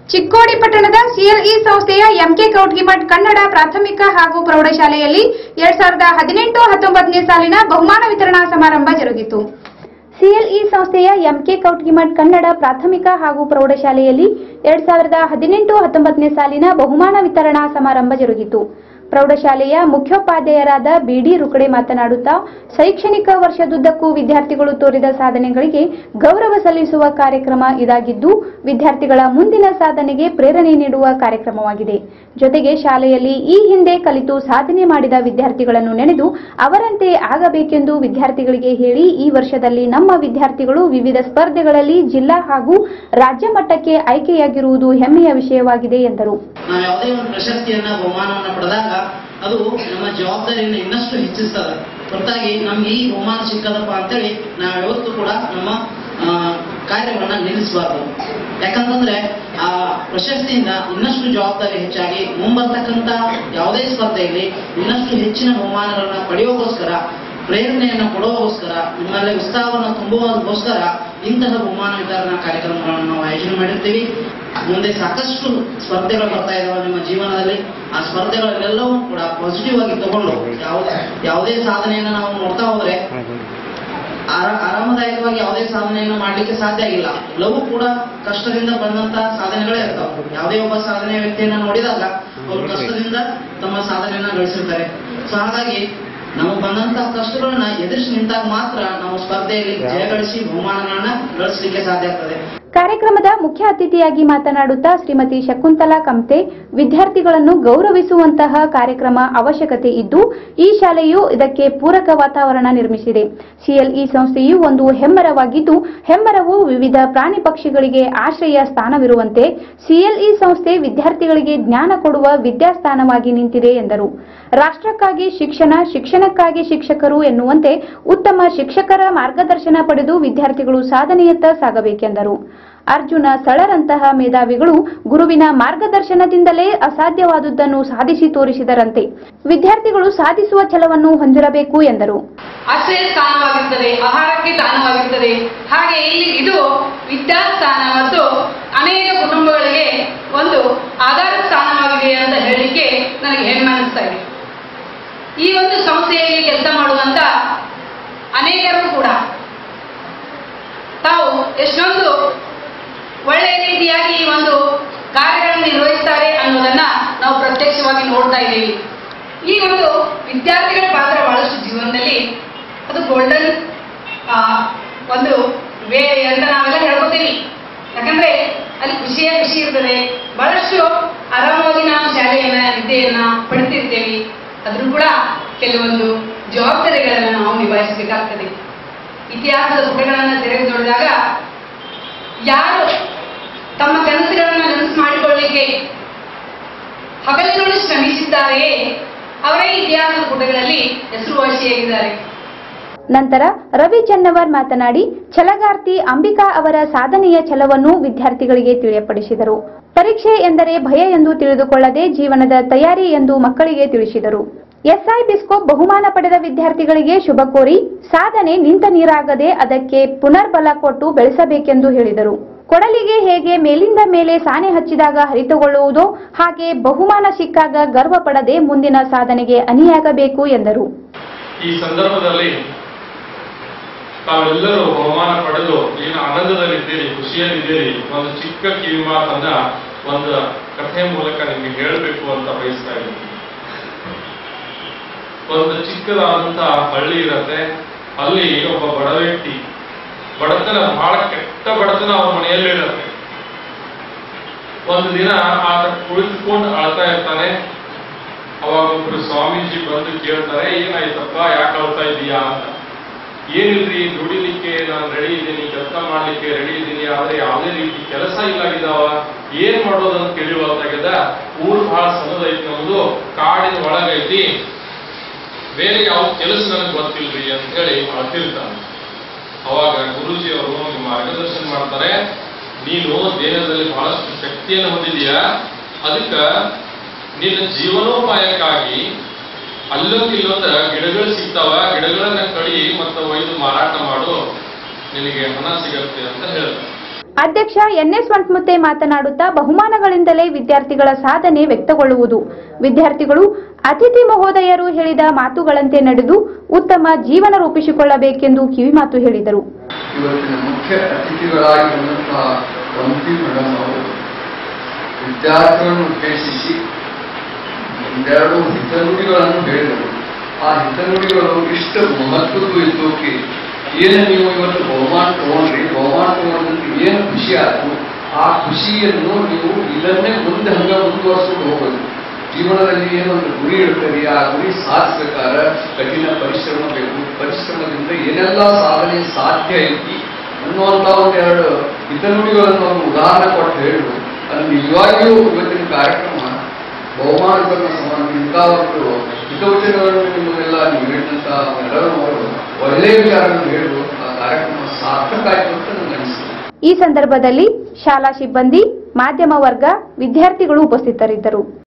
ಚಿಕ್ಕೋಡಿ ಪಟ್ಟಣದ ಸಿಎಲ್ಇ ಸಂಸ್ಥೆಯ ಎಂಕೆ ಕೌಟ್ಗಿಮಠ್ ಕನ್ನಡ ಪ್ರಾಥಮಿಕ ಹಾಗೂ ಪ್ರೌಢಶಾಲೆಯಲ್ಲಿ ಎರಡ್ ಸಾವಿರದ ಹದಿನೆಂಟು ಹತ್ತೊಂಬತ್ತನೇ ಸಾಲಿನ ಬಹುಮಾನ ವಿತರಣಾ ಸಮಾರಂಭ ಜರುಗಿತು ಸಿಎಲ್ಇ ಸಂಸ್ಥೆಯ ಎಂಕೆ ಕೌಟ್ಗಿಮಠ್ ಕನ್ನಡ ಪ್ರಾಥಮಿಕ ಹಾಗೂ ಪ್ರೌಢಶಾಲೆಯಲ್ಲಿ ಎರಡ್ ಸಾವಿರದ ಹದಿನೆಂಟು ಹತ್ತೊಂಬತ್ತನೇ ಸಾಲಿನ ಬಹುಮಾನ ವಿತರಣಾ ಸಮಾರಂಭ ಜರುಗಿತು ಪ್ರೌಢಶಾಲೆಯ ಮುಖ್ಯೋಪಾಧ್ಯಾಯರಾದ ಬಿಡಿ ರುಕಡೆ ಮಾತನಾಡುತ್ತಾ ಶೈಕ್ಷಣಿಕ ವರ್ಷದುದ್ದಕ್ಕೂ ವಿದ್ಯಾರ್ಥಿಗಳು ತೋರಿದ ಸಾಧನೆಗಳಿಗೆ ಗೌರವ ಸಲ್ಲಿಸುವ ಕಾರ್ಯಕ್ರಮ ಇದಾಗಿದ್ದು ವಿದ್ಯಾರ್ಥಿಗಳ ಮುಂದಿನ ಸಾಧನೆಗೆ ಪ್ರೇರಣೆ ನೀಡುವ ಕಾರ್ಯಕ್ರಮವಾಗಿದೆ ಜೊತೆಗೆ ಶಾಲೆಯಲ್ಲಿ ಈ ಹಿಂದೆ ಕಲಿತು ಸಾಧನೆ ಮಾಡಿದ ವಿದ್ಯಾರ್ಥಿಗಳನ್ನು ನೆನೆದು ಅವರಂತೆ ಆಗಬೇಕೆಂದು ವಿದ್ಯಾರ್ಥಿಗಳಿಗೆ ಹೇಳಿ ಈ ವರ್ಷದಲ್ಲಿ ನಮ್ಮ ವಿದ್ಯಾರ್ಥಿಗಳು ವಿವಿಧ ಸ್ಪರ್ಧೆಗಳಲ್ಲಿ ಜಿಲ್ಲಾ ಹಾಗೂ ರಾಜ್ಯ ಮಟ್ಟಕ್ಕೆ ಆಯ್ಕೆಯಾಗಿರುವುದು ಹೆಮ್ಮೆಯ ವಿಷಯವಾಗಿದೆ ಎಂದರು ನಾವು ಯಾವುದೇ ಒಂದು ಪ್ರಶಸ್ತಿಯನ್ನ ಬಹುಮಾನವನ್ನ ಪಡೆದಾಗ ಅದು ನಮ್ಮ ಜವಾಬ್ದಾರಿಯನ್ನು ಇನ್ನಷ್ಟು ಹೆಚ್ಚಿಸ್ತದೆ ಹೊರತಾಗಿ ನಮ್ಗೆ ಈ ಬಹುಮಾನ ಸಿಕ್ಕದಪ್ಪ ಅಂತೇಳಿ ನಾವು ಯಾವತ್ತೂ ಕೂಡ ನಮ್ಮ ಆ, ಕಾರ್ಯವನ್ನ ನಿಲ್ಲಿಸಬಾರ್ದು ಯಾಕಂತಂದ್ರೆ ಆ ಪ್ರಶಸ್ತಿಯಿಂದ ಇನ್ನಷ್ಟು ಜವಾಬ್ದಾರಿ ಹೆಚ್ಚಾಗಿ ಮುಂಬರ್ತಕ್ಕಂತ ಯಾವುದೇ ಸ್ಪರ್ಧೆಯಲ್ಲಿ ಇನ್ನಷ್ಟು ಹೆಚ್ಚಿನ ಬಹುಮಾನಗಳನ್ನ ಪಡೆಯೋಗೋಸ್ಕರ ಪ್ರೇರಣೆಯನ್ನು ಕೊಡುವಗೋಸ್ಕರ ನಿಮ್ಮಲ್ಲಿ ಉತ್ಸಾಹವನ್ನು ತುಂಬುವುದಕ್ಕೋಸ್ಕರ ಇಂತಹ ಬಹುಮಾನ ವಿತರಣಾ ಕಾರ್ಯಕ್ರಮಗಳನ್ನು ನಾವು ಆಯೋಜನೆ ಮಾಡಿರ್ತೀವಿ ಮುಂದೆ ಸಾಕಷ್ಟು ಸ್ಪರ್ಧೆಗಳು ಬರ್ತಾ ಇದಾವೆ ನಿಮ್ಮ ಜೀವನದಲ್ಲಿ ಆ ಸ್ಪರ್ಧೆಗಳನ್ನೆಲ್ಲವೂ ಕೂಡ ಪಾಸಿಟಿವ್ ಆಗಿ ತಗೊಂಡು ಯಾವುದೇ ಯಾವುದೇ ಸಾಧನೆಯನ್ನು ನಾವು ನೋಡ್ತಾ ಹೋದ್ರೆ ಆರ- ಆರಾಮದಾಯಕವಾಗಿ ಯಾವುದೇ ಸಾಧನೆಯನ್ನು ಮಾಡ್ಲಿಕ್ಕೆ ಸಾಧ್ಯ ಆಗಿಲ್ಲ ಎಲ್ಲವೂ ಕೂಡ ಕಷ್ಟದಿಂದ ಬಂದಂತ ಸಾಧನೆಗಳೇ ಇರ್ತಾವೆ ಯಾವುದೇ ಒಬ್ಬ ಸಾಧನೆ ವ್ಯಕ್ತಿಯನ್ನ ನೋಡಿದಾಗ ಅವರು ಕಷ್ಟದಿಂದ ತಮ್ಮ ಸಾಧನೆಯನ್ನ ಗಳಿಸಿರ್ತಾರೆ ಸೊ ಹಾಗಾಗಿ ನಮಗೆ ಬಂದಂತ ಕಷ್ಟಗಳನ್ನ ಎದುರಿಸಿ ನಿಂತಾಗ ಮಾತ್ರ ನಾವು ಸ್ಪರ್ಧೆಯಲ್ಲಿ ಜಯ ಗಳಿಸಿ ಬಹುಮಾನಗಳನ್ನ ಗಳಿಸಲಿಕ್ಕೆ ಸಾಧ್ಯ ಆಗ್ತದೆ ಕಾರ್ಯಕ್ರಮದ ಮುಖ್ಯ ಅತಿಥಿಯಾಗಿ ಮಾತನಾಡುತ್ತಾ ಶ್ರೀಮತಿ ಶಕುಂತಲಾ ಕಮ್ತೆ ವಿದ್ಯಾರ್ಥಿಗಳನ್ನು ಗೌರವಿಸುವಂತಹ ಕಾರ್ಯಕ್ರಮ ಅವಶ್ಯಕತೆ ಇದ್ದು ಈ ಶಾಲೆಯು ಇದಕ್ಕೆ ಪೂರಕ ವಾತಾವರಣ ನಿರ್ಮಿಸಿದೆ ಸಿಎಲ್ಇ ಸಂಸ್ಥೆಯು ಒಂದು ಹೆಮ್ಮರವಾಗಿದ್ದು ಹೆಮ್ಮರವು ವಿವಿಧ ಪ್ರಾಣಿ ಪಕ್ಷಿಗಳಿಗೆ ಆಶ್ರಯ ಸ್ಥಾನವಿರುವಂತೆ ಸಿಎಲ್ಇ ಸಂಸ್ಥೆ ವಿದ್ಯಾರ್ಥಿಗಳಿಗೆ ಜ್ಞಾನ ಕೊಡುವ ವಿದ್ಯಾಸ್ಥಾನವಾಗಿ ನಿಂತಿದೆ ಎಂದರು ರಾಷ್ಟ್ರಕ್ಕಾಗಿ ಶಿಕ್ಷಣ ಶಿಕ್ಷಣಕ್ಕಾಗಿ ಶಿಕ್ಷಕರು ಎನ್ನುವಂತೆ ಉತ್ತಮ ಶಿಕ್ಷಕರ ಮಾರ್ಗದರ್ಶನ ಪಡೆದು ವಿದ್ಯಾರ್ಥಿಗಳು ಸಾಧನೆಯತ್ತ ಸಾಗಬೇಕೆಂದರು ಅರ್ಜುನ ಸಳರಂತಹ ಮೇಧಾವಿಗಳು ಗುರುವಿನ ಮಾರ್ಗದರ್ಶನದಿಂದಲೇ ಅಸಾಧ್ಯವಾದುದನ್ನು ಸಾಧಿಸಿ ತೋರಿಸಿದರಂತೆ ವಿದ್ಯಾರ್ಥಿಗಳು ಸಾಧಿಸುವ ಛಲವನ್ನು ಹೊಂದಿರಬೇಕು ಎಂದರು ಆಶ್ರಯ ಸ್ಥಾನವಾಗಿರ್ತದೆ ಆಹಾರಕ್ಕೆ ತಾಣವಾಗಿರ್ತದೆ ಹಾಗೆ ಇಲ್ಲಿ ಇದು ವಿದ್ಯಾಸ್ಥಾನ ಮತ್ತು ಅನೇಕ ಕುಟುಂಬಗಳಿಗೆ ಒಂದು ಆಧಾರ ಸ್ಥಾನವಾಗಿದೆ ಅಂತ ಹೇಳಲಿಕ್ಕೆ ನನಗೆ ಹೆಮ್ಮೆ ಅನಿಸ್ತಾ ಇದೆ ಈ ಒಂದು ಸಂಸ್ಥೆಯಲ್ಲಿ ಕೆಲಸ ಮಾಡುವಂತ ಅನೇಕರು ಕೂಡ ತಾವು ಎಷ್ಟೊಂದು ಒಳ್ಳೆಯ ರೀತಿಯಾಗಿ ಈ ಒಂದು ಕಾರ್ಯಗಳನ್ನು ನಿರ್ವಹಿಸ್ತಾರೆ ಅನ್ನೋದನ್ನ ನಾವು ಪ್ರತ್ಯಕ್ಷವಾಗಿ ನೋಡ್ತಾ ಇದ್ದೀವಿ ಈ ಒಂದು ವಿದ್ಯಾರ್ಥಿಗಳ ಪಾತ್ರ ಬಹಳಷ್ಟು ಜೀವನದಲ್ಲಿ ಅದು ಗೋಲ್ಡನ್ ಒಂದು ವೇ ಅಂತ ನಾವೆಲ್ಲ ಹೇಳ್ಕೊತೀವಿ ಯಾಕಂದ್ರೆ ಅಲ್ಲಿ ಖುಷಿಯ ಖುಷಿ ಇರ್ತದೆ ಬಹಳಷ್ಟು ಆರಾಮವಾಗಿ ನಾವು ಶಾಲೆಯನ್ನ ವಿದ್ಯೆಯನ್ನ ಪಡಿತಿರ್ತೇವೆ ಆದ್ರೂ ಕೂಡ ಕೆಲವೊಂದು ಜವಾಬ್ದಾರಿಗಳನ್ನ ನಾವು ನಿಭಾಯಿಸಬೇಕಾಗ್ತದೆ ಇತಿಹಾಸದ ಪುಟಗಳನ್ನ ತೆರೆದು ನೋಡಿದಾಗ ಯಾರು ತಮ್ಮ ಕನಸುಗಳನ್ನ ನನಸು ಮಾಡಿಕೊಳ್ಳಲಿಕ್ಕೆ ಹಗಲಿರುಳು ಶ್ರಮಿಸಿದ್ದಾರೆಯೇ ಅವರೇ ಇತಿಹಾಸದ ಪುಟಗಳಲ್ಲಿ ಹೆಸರುವಾಸಿಯಾಗಿದ್ದಾರೆ ನಂತರ ರವಿ ಚನ್ನವರ್ ಮಾತನಾಡಿ ಛಲಗಾರ್ತಿ ಅಂಬಿಕಾ ಅವರ ಸಾಧನೆಯ ಛಲವನ್ನು ವಿದ್ಯಾರ್ಥಿಗಳಿಗೆ ತಿಳಿಯಪಡಿಸಿದರು ಪರೀಕ್ಷೆ ಎಂದರೆ ಭಯ ಎಂದು ತಿಳಿದುಕೊಳ್ಳದೆ ಜೀವನದ ತಯಾರಿ ಎಂದು ಮಕ್ಕಳಿಗೆ ತಿಳಿಸಿದರು ಎಸ್ಐ ಬಿಸ್ಕೋಪ್ ಬಹುಮಾನ ಪಡೆದ ವಿದ್ಯಾರ್ಥಿಗಳಿಗೆ ಶುಭ ಕೋರಿ ಸಾಧನೆ ನಿಂತ ನೀರಾಗದೆ ಅದಕ್ಕೆ ಪುನರ್ಬಲ ಕೊಟ್ಟು ಬೆಳೆಸಬೇಕೆಂದು ಹೇಳಿದರು ಕೊಡಲಿಗೆ ಹೇಗೆ ಮೇಲಿಂದ ಮೇಲೆ ಸಾನೆ ಹಚ್ಚಿದಾಗ ಹರಿತುಕೊಳ್ಳುವುದೋ ಹಾಗೆ ಬಹುಮಾನ ಸಿಕ್ಕಾಗ ಗರ್ವ ಪಡದೆ ಮುಂದಿನ ಸಾಧನೆಗೆ ಅಣಿಯಾಗಬೇಕು ಎಂದರು ಈ ಸಂದರ್ಭದಲ್ಲಿ ತಾವೆಲ್ಲರೂ ಬಹುಮಾನ ಪಡೆದು ಏನು ಆನಂದದಲ್ಲಿದ್ದೀರಿ ಖುಷಿಯಲ್ಲಿದ್ದೀರಿ ಒಂದು ಚಿಕ್ಕ ಕಿವಿ ಮಾತನ್ನ ಒಂದು ಕಥೆ ಮೂಲಕ ನಿಮಗೆ ಹೇಳಬೇಕು ಅಂತ ಬಯಸ್ತಾ ಇದ್ದೀನಿ ಒಂದು ಚಿಕ್ಕದಾದಂತಹ ಹಳ್ಳಿ ಇರತ್ತೆ ಅಲ್ಲಿ ಒಬ್ಬ ಬಡ ವ್ಯಕ್ತಿ ಬಡತನ ಬಹಳ ಕೆಟ್ಟ ಬಡತನ ಅವನ ಮನೆಯಲ್ಲಿ ಇರತ್ತೆ ಒಂದು ದಿನ ಆತ ಕುಳಿತುಕೊಂಡು ಅಳ್ತಾ ಇರ್ತಾನೆ ಅವಾಗ ಒಬ್ರು ಸ್ವಾಮೀಜಿ ಬಂದು ಕೇಳ್ತಾರೆ ಏನಾಯ್ತಪ್ಪ ಯಾಕೆ ಅಳ್ತಾ ಇದೀಯಾ ಅಂತ ಏನಿಲ್ರಿ ದುಡಿಲಿಕ್ಕೆ ನಾನು ರೆಡಿ ಇದ್ದೀನಿ ಕೆಲಸ ಮಾಡ್ಲಿಕ್ಕೆ ರೆಡಿ ಇದ್ದೀನಿ ಆದ್ರೆ ಯಾವುದೇ ರೀತಿ ಕೆಲಸ ಇಲ್ಲಾಗಿದ್ದಾವ ಏನ್ ಮಾಡೋದು ಅಂತ ತಿಳಿಯುವಂತಾಗ್ಯದ ಊರು ಬಹಳ ಸಣ್ಣದೈತಿ ನಮ್ದು ಕಾಡಿನ ಒಳಗೈತಿ ಬೇರೆ ಯಾವ ಕೆಲಸ ನನಗೆ ಗೊತ್ತಿಲ್ರಿ ಅಂತ ಹೇಳಿ ಅಳ್ತಿರ್ತಾನೆ ಅವಾಗ ಗುರೂಜಿ ಅವರು ನಿಮ್ಗೆ ಮಾರ್ಗದರ್ಶನ ಮಾಡ್ತಾರೆ ನೀನು ದೇಹದಲ್ಲಿ ಬಹಳಷ್ಟು ಶಕ್ತಿಯನ್ನು ಹೊಂದಿದೀಯಾ ಅದಕ್ಕ ನಿನ್ನ ಜೀವನೋಪಾಯಕ್ಕಾಗಿ ಅಲ್ಲೊಂದು ಇಲ್ಲೊಂದು ಗಿಡಗಳು ಸಿಗ್ತಾವ ಗಿಡಗಳನ್ನ ಕಡಿ ಮತ್ತು ಒಯ್ದು ಮಾರಾಟ ಮಾಡು ನಿನಗೆ ಹಣ ಸಿಗತ್ತೆ ಅಂತ ಹೇಳ್ತಾರೆ ಅಧ್ಯಕ್ಷ ಎನ್ಎಸ್ ವಂಟ್ಮುತ್ತೆ ಮಾತನಾಡುತ್ತಾ ಬಹುಮಾನಗಳಿಂದಲೇ ವಿದ್ಯಾರ್ಥಿಗಳ ಸಾಧನೆ ವ್ಯಕ್ತಗೊಳ್ಳುವುದು ವಿದ್ಯಾರ್ಥಿಗಳು ಅತಿಥಿ ಮಹೋದಯರು ಹೇಳಿದ ಮಾತುಗಳಂತೆ ನಡೆದು ಉತ್ತಮ ಜೀವನ ರೂಪಿಸಿಕೊಳ್ಳಬೇಕೆಂದು ಕಿವಿಮಾತು ಹೇಳಿದರು ಇವತ್ತಿನ ಮುಖ್ಯ ಅತಿಥಿಗಳಾಗಿ ಬಂದಂತಹ ವಂತಿ ಮೇಡಮ್ ಅವರು ವಿದ್ಯಾರ್ಥಿಗಳನ್ನು ಉದ್ದೇಶಿಸಿ ಒಂದೆರಡು ಹಿತನುಡಿಗಳನ್ನು ಹೇಳಿದರು ಆ ಹಿತನುಡಿಗಳು ಇಷ್ಟು ಮಹತ್ವದ್ದು ಇದ್ದೋಕೆ ಏನು ನೀವು ಇವತ್ತು ಬಹುಮಾನ ತಗೊಂಡ್ರಿ ಬಹುಮಾನ ತಗೊಂಡ್ರೆ ಏನು ಖುಷಿ ಆಯ್ತು ಆ ಖುಷಿಯನ್ನು ನೀವು ಇದನ್ನೇ ಮುಂದೆ ಹಂಗ ಮುಂದುವರ್ಸ್ಕೊಂಡು ಹೋಗೋದು ಜೀವನದಲ್ಲಿ ಏನೊಂದು ಗುರಿ ಇರ್ತದೆ ಆ ಗುರಿ ಸಾಧಿಸ್ಬೇಕಾದ್ರೆ ಕಠಿಣ ಪರಿಶ್ರಮ ಬೇಕು ಪರಿಶ್ರಮದಿಂದ ಏನೆಲ್ಲ ಸಾಧನೆ ಸಾಧ್ಯ ಐತಿ ಅನ್ನುವಂಥ ಒಂದೆರಡು ಹಿತನುಡಿಗಳನ್ನು ಅವರು ಉದಾಹರಣೆ ಕೊಟ್ಟು ಹೇಳಿದ್ರು ಅದು ನಿಜವಾಗಿಯೂ ಇವತ್ತಿನ ಕಾರ್ಯಕ್ರಮ ಬಹುಮಾನಗಳನ್ನ ಸಮಾನ ಇಂಥ ಒಂದು ಹಿತವಚನಗಳನ್ನು ನಿಮ್ಮನ್ನೆಲ್ಲ ನೀವು ಹೇಳಿದಂಥ ಎಲ್ಲರೂ ಅವರು ಒಳ್ಳೆಯ ವಿಚಾರಗಳನ್ನು ಹೇಳಿದ್ರು ಆ ಕಾರ್ಯಕ್ರಮ ಸಾರ್ಥಕ ಆಯ್ತು ಅಂತ ನನಗೆ ಅನಿಸ್ತದೆ ಈ ಸಂದರ್ಭದಲ್ಲಿ ಶಾಲಾ ಸಿಬ್ಬಂದಿ ಮಾಧ್ಯಮ ವರ್ಗ ವಿದ್ಯಾರ್ಥಿಗಳು ಉಪಸ್ಥಿತರಿದ್ದರು